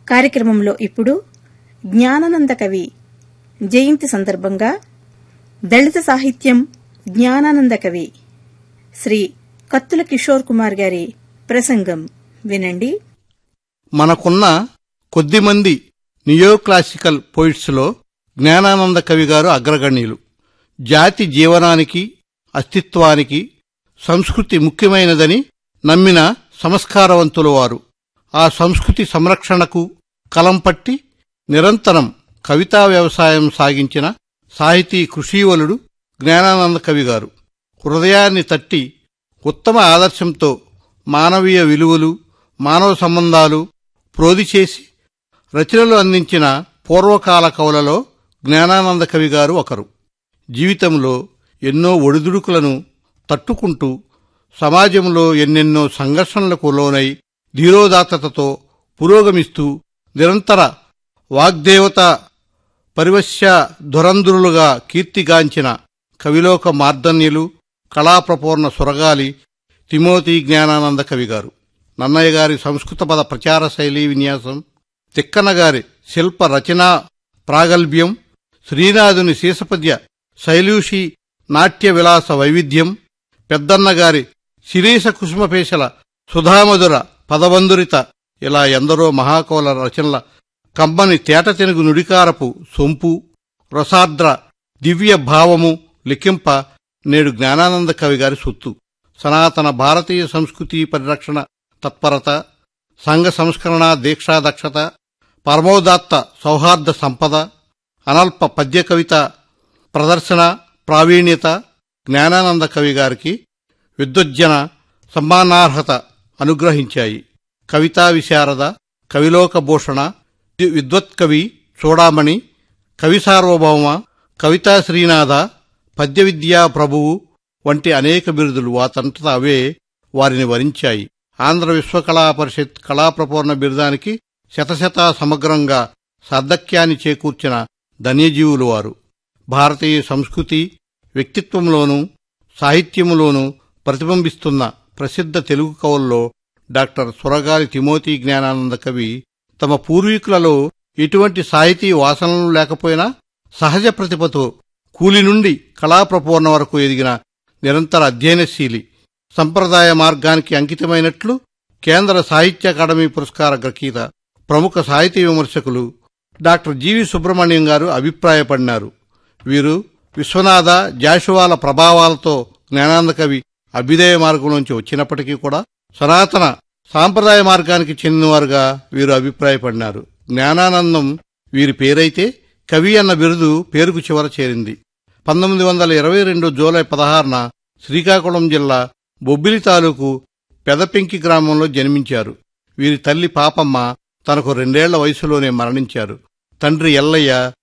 కార్యక్రమంలో ఇప్పుడు జ్ఞానానంద కవి జయంతి సందర్భంగా దళిత సాహిత్యం జ్ఞానానంద కవి శ్రీ కత్తుల కిషోర్ కుమార్ గారి ప్రసంగం వినండి మనకున్న కొద్దిమంది నియోక్లాసికల్ పోయిట్స్లో జ్ఞానానంద కవి గారు అగ్రగణ్యులు జాతి జీవనానికి అస్తిత్వానికి సంస్కృతి ముఖ్యమైనదని నమ్మిన సంస్కారవంతులు వారు ఆ సంస్కృతి సంరక్షణకు కలం పట్టి నిరంతరం కవితా వ్యవసాయం సాగించిన సాహితీ కృషీవలుడు జ్ఞానానంద కవి గారు హృదయాన్ని తట్టి ఉత్తమ ఆదర్శంతో మానవీయ విలువలు మానవ సంబంధాలు ప్రోది చేసి రచనలు అందించిన పూర్వకాల కవులలో జ్ఞానానంద కవి గారు ఒకరు జీవితంలో ఎన్నో ఒడిదుడుకులను తట్టుకుంటూ సమాజంలో ఎన్నెన్నో సంఘర్షణలకు లోనై ధీరోదాత్తతతో పురోగమిస్తూ నిరంతర వాగ్దేవత పరివశ్య ధురంధురులుగా కీర్తిగాంచిన కవిలోక మార్ధన్యులు కళాప్రపూర్ణ సురగాలి తిమోతి జ్ఞానానంద కవి గారు నన్నయ్య గారి సంస్కృత పద ప్రచార శైలి విన్యాసం తిక్కన గారి శిల్ప రచనా ప్రాగల్భ్యం శ్రీనాథుని శీసపద్య శైలూషి నాట్య విలాస వైవిధ్యం పెద్దన్న గారి శిరీష కుసుమపేశల సుధామధుర పదబంధురిత ఇలా ఎందరో మహాకవుల రచనల కమ్మని తేట తెనుగు నుడికారపు సొంపు రసాద్ర దివ్య భావము లిఖింప నేడు జ్ఞానానంద కవి గారి సొత్తు సనాతన భారతీయ సంస్కృతి పరిరక్షణ తత్పరత సంఘ సంస్కరణ దీక్షా దక్షత పరమోదాత్త సౌహార్ద సంపద అనల్ప పద్య కవిత ప్రదర్శన ప్రావీణ్యత జ్ఞానానంద కవి గారికి విద్వజ్జన సమ్మానార్హత అనుగ్రహించాయి కవితా విశారద కవిలోక భూషణ విద్వత్కవి చూడామణి కవి సార్వభౌమ కవితా శ్రీనాథ పద్య విద్యా ప్రభువు వంటి అనేక బిరుదులు వాతంతట అవే వారిని వరించాయి ఆంధ్ర విశ్వకళా పరిషత్ కళాప్రపూర్ణ బిరుదానికి శతశతా సమగ్రంగా సార్థక్యాన్ని చేకూర్చిన ధన్యజీవులు వారు భారతీయ సంస్కృతి వ్యక్తిత్వంలోనూ సాహిత్యములోనూ ప్రతిబింబిస్తున్న ప్రసిద్ధ తెలుగు కవుల్లో డాక్టర్ సురగాలి తిమోతి జ్ఞానానంద కవి తమ పూర్వీకులలో ఎటువంటి సాహితీ వాసనలు లేకపోయినా సహజ ప్రతిభతో కూలి నుండి కళాప్రపూర్ణ వరకు ఎదిగిన నిరంతర అధ్యయనశీలి సంప్రదాయ మార్గానికి అంకితమైనట్లు కేంద్ర సాహిత్య అకాడమీ పురస్కార గ్రహీత ప్రముఖ సాహితీ విమర్శకులు డాక్టర్ జీవి సుబ్రహ్మణ్యం గారు అభిప్రాయపడినారు వీరు విశ్వనాథ జాషువాల ప్రభావాలతో జ్ఞానానంద కవి అభ్యుదయ మార్గంలోంచి వచ్చినప్పటికీ కూడా సనాతన సాంప్రదాయ మార్గానికి చెందినవారుగా వీరు అభిప్రాయపడినారు జ్ఞానానందం వీరి పేరైతే కవి అన్న బిరుదు పేరుకు చివర చేరింది పంతొమ్మిది వందల ఇరవై రెండు జూలై పదహారున శ్రీకాకుళం జిల్లా బొబ్బిలి తాలూకు పెదపెంకి గ్రామంలో జన్మించారు వీరి తల్లి పాపమ్మ తనకు రెండేళ్ల వయసులోనే మరణించారు తండ్రి ఎల్లయ్య